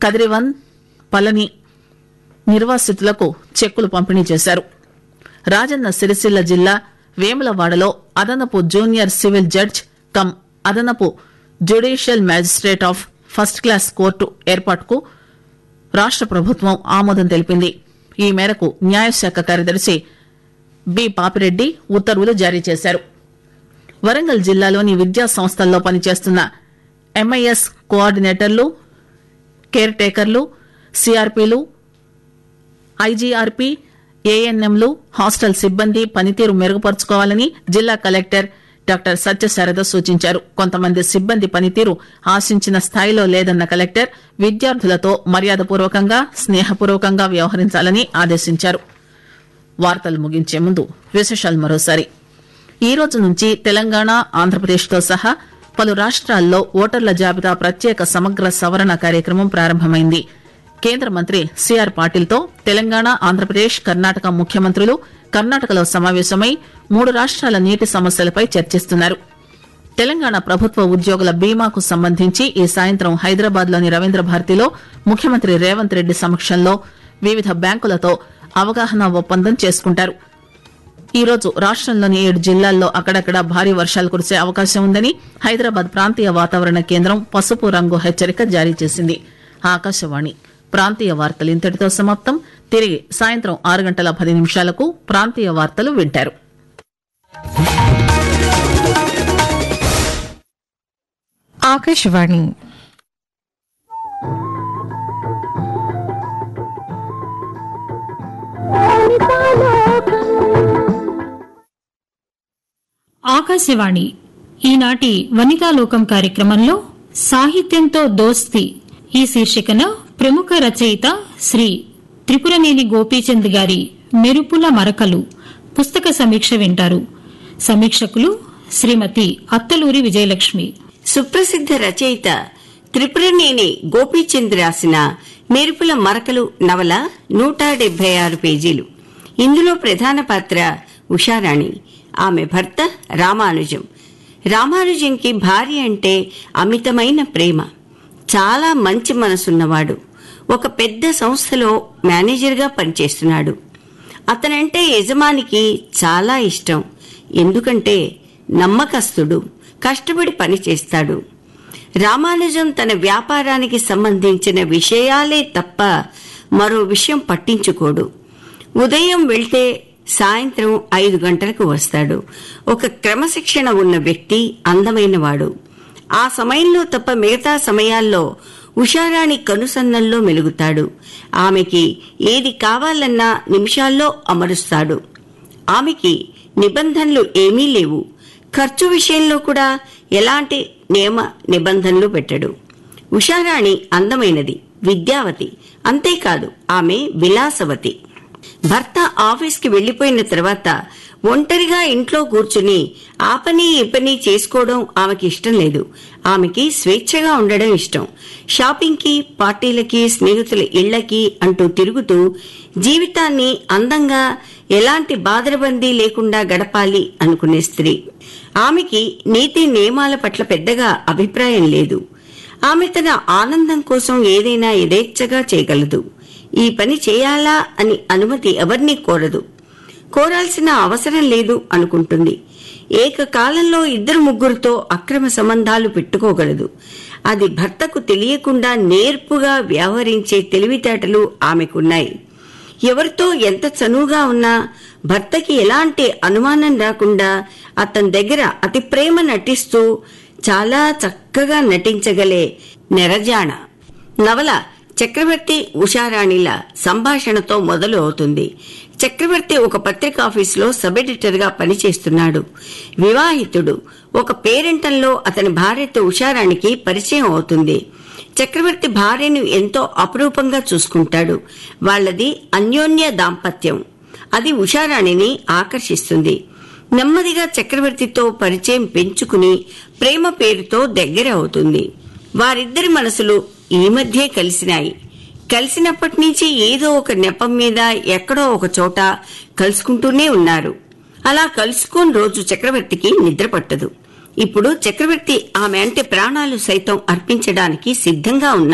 కదిరివన్ పళని నిర్వాసితులకు చెక్కులు పంపిణీ చేశారు రాజన్న సిరిసిల్ల జిల్లా వేములవాడలో అదనపు జూనియర్ సివిల్ జడ్జ్ కమ్ అదనపు judicial magistrate of first class court ఏర్పాటుకు రాష్ట ప్రభుత్వం ఆమోదం తెలిపింది ఈ మేరకు న్యాయశాఖ కార్యదర్శి బి పాపిరెడ్డి ఉత్తర్వులు జారీ చేశారు వరంగల్ జిల్లాలోని విద్యా సంస్థల్లో పనిచేస్తున్న ఎంఐఎస్ కోఆర్డినేటర్లు కేర్ టేకర్లు సిఆర్పీలు ఐజీఆర్పీ ఏఎన్ఎంలు హాస్టల్ సిబ్బంది పనితీరు మెరుగుపరుచుకోవాలని జిల్లా కలెక్టర్ డాక్టర్ సత్యశారద సూచించారు కొంతమంది సిబ్బంది పనితీరు ఆశించిన స్థాయిలో లేదన్న కలెక్టర్ విద్యార్థులతో మర్యాదపూర్వకంగా స్నేహపూర్వకంగా వ్యవహరించాలని ఆదేశించారు వార్తలు ముగించే ముందు విశేషాలు మరోసారి ఈ రోజు నుంచి తెలంగాణ ఆంధ్రప్రదేశ్తో సహా పలు రాష్ట్రాల్లో ఓటర్ల జాబితా ప్రత్యేక సమగ్ర సవరణ కార్యక్రమం ప్రారంభమైంది కేంద్ర మంత్రి సిఆర్ పాటిల్తో తెలంగాణ ఆంధ్రప్రదేశ్ కర్ణాటక ముఖ్యమంత్రులు కర్ణాటకలో సమావేశమై మూడు రాష్ట్రాల నీటి సమస్యలపై చర్చిస్తున్నారు తెలంగాణ ప్రభుత్వ ఉద్యోగుల బీమాకు సంబంధించి ఈ సాయంత్రం హైదరాబాద్ లోని రవీంద్ర భారతిలో ముఖ్యమంత్రి రేవంత్ రెడ్డి సమక్షంలో వివిధ బ్యాంకులతో అవగాహన ఒప్పందం చేసుకుంటారు ఈ రోజు రాష్టంలోని ఏడు జిల్లాల్లో అక్కడక్కడ భారీ వర్షాలు కురిసే అవకాశం ఉందని హైదరాబాద్ ప్రాంతీయ వాతావరణ కేంద్రం పసుపు రంగు హెచ్చరిక జారీ చేసింది ఆకాశవాణి ప్రాంతీయ వార్తలు ఇంతటితో సమాప్తం తిరిగి సాయంత్రం ఆరు గంటల పది నిమిషాలకు ప్రాంతీయ వార్తలు వింటారు ఆకాశవాణి ఆకాశవాణి ఈనాటి వనితాలోకం కార్యక్రమంలో సాహిత్యంతో దోస్తి ఈ శీర్షికన ప్రముఖ రచయిత శ్రీ త్రిపురనేని గోపీచంద్ గారి మెరుపుల మరకలు పుస్తక సమీక్ష వింటారు సమీక్షకులు శ్రీమతి అత్తలూరి విజయలక్ష్మి సుప్రసిద్ధ రచయిత త్రిపురనేని గోపీచంద్ రాసిన మెరుపుల మరకలు నవల నూట డెబ్బై ఆరు పేజీలు ఇందులో ప్రధాన పాత్ర ఉషారాణి ఆమె భర్త రామానుజం రామానుజంకి భార్య అంటే అమితమైన ప్రేమ చాలా మంచి మనసున్నవాడు ఒక పెద్ద సంస్థలో మేనేజర్గా పనిచేస్తున్నాడు అతనంటే యజమానికి చాలా ఇష్టం ఎందుకంటే నమ్మకస్తుడు కష్టపడి పని చేస్తాడు రామానుజం తన వ్యాపారానికి సంబంధించిన విషయాలే తప్ప మరో విషయం పట్టించుకోడు ఉదయం వెళ్తే సాయంత్రం ఐదు గంటలకు వస్తాడు ఒక క్రమశిక్షణ ఉన్న వ్యక్తి అందమైనవాడు ఆ సమయంలో తప్ప మిగతా సమయాల్లో ఉషారాణి కనుసన్నల్లో మెలుగుతాడు ఆమెకి ఏది కావాలన్నా నిమిషాల్లో అమరుస్తాడు ఆమెకి నిబంధనలు ఏమీ లేవు ఖర్చు విషయంలో కూడా ఎలాంటి నియమ నిబంధనలు పెట్టడు ఉషారాణి అందమైనది విద్యావతి అంతేకాదు ఆమె విలాసవతి భర్త ఆఫీస్కి వెళ్లిపోయిన తర్వాత ఒంటరిగా ఇంట్లో కూర్చుని ఆ పని ఈ పని చేసుకోవడం ఆమెకి ఇష్టం లేదు ఆమెకి స్వేచ్ఛగా ఉండడం ఇష్టం షాపింగ్కి పార్టీలకి స్నేహితుల ఇళ్లకి అంటూ తిరుగుతూ జీవితాన్ని అందంగా ఎలాంటి బాధరబందీ లేకుండా గడపాలి అనుకునే స్త్రీ ఆమెకి నీతి నియమాల పట్ల పెద్దగా అభిప్రాయం లేదు ఆమె తన ఆనందం కోసం ఏదైనా యథేచ్ఛగా చేయగలదు ఈ పని చేయాలా అని అనుమతి ఎవరినీ కోరదు కోరాల్సిన అవసరం లేదు అనుకుంటుంది ఏకకాలంలో ఇద్దరు ముగ్గురితో అక్రమ సంబంధాలు పెట్టుకోగలదు అది భర్తకు తెలియకుండా నేర్పుగా వ్యవహరించే తెలివితేటలు ఆమెకున్నాయి ఎవరితో ఎంత చనువుగా ఉన్నా భర్తకి ఎలాంటి అనుమానం రాకుండా అతని దగ్గర అతి ప్రేమ నటిస్తూ చాలా చక్కగా నటించగలే నెరజాణ నవల చక్రవర్తి ఉషారాణిల సంభాషణతో మొదలు అవుతుంది చక్రవర్తి ఒక పత్రిక ఆఫీసులో సబ్ ఎడిటర్ గా పనిచేస్తున్నాడు వివాహితుడు ఒక పేరెంటంలో అతని భార్యతో ఉషారాణికి పరిచయం అవుతుంది చక్రవర్తి భార్యను ఎంతో అపురూపంగా చూసుకుంటాడు వాళ్ళది అన్యోన్య దాంపత్యం అది ఉషారాణిని ఆకర్షిస్తుంది నెమ్మదిగా చక్రవర్తితో పరిచయం పెంచుకుని ప్రేమ పేరుతో దగ్గర అవుతుంది వారిద్దరి మనసులు ఈ మధ్యే కలిసినాయి కలిసినప్పటి నుంచి ఏదో ఒక నెపం మీద ఎక్కడో ఒక చోట కలుసుకుంటూనే ఉన్నారు అలా కలుసుకుని రోజు చక్రవర్తికి నిద్ర పట్టదు ఇప్పుడు చక్రవర్తి ఆమె అంటే ప్రాణాలు సైతం అర్పించడానికి సిద్ధంగా ఉన్నారు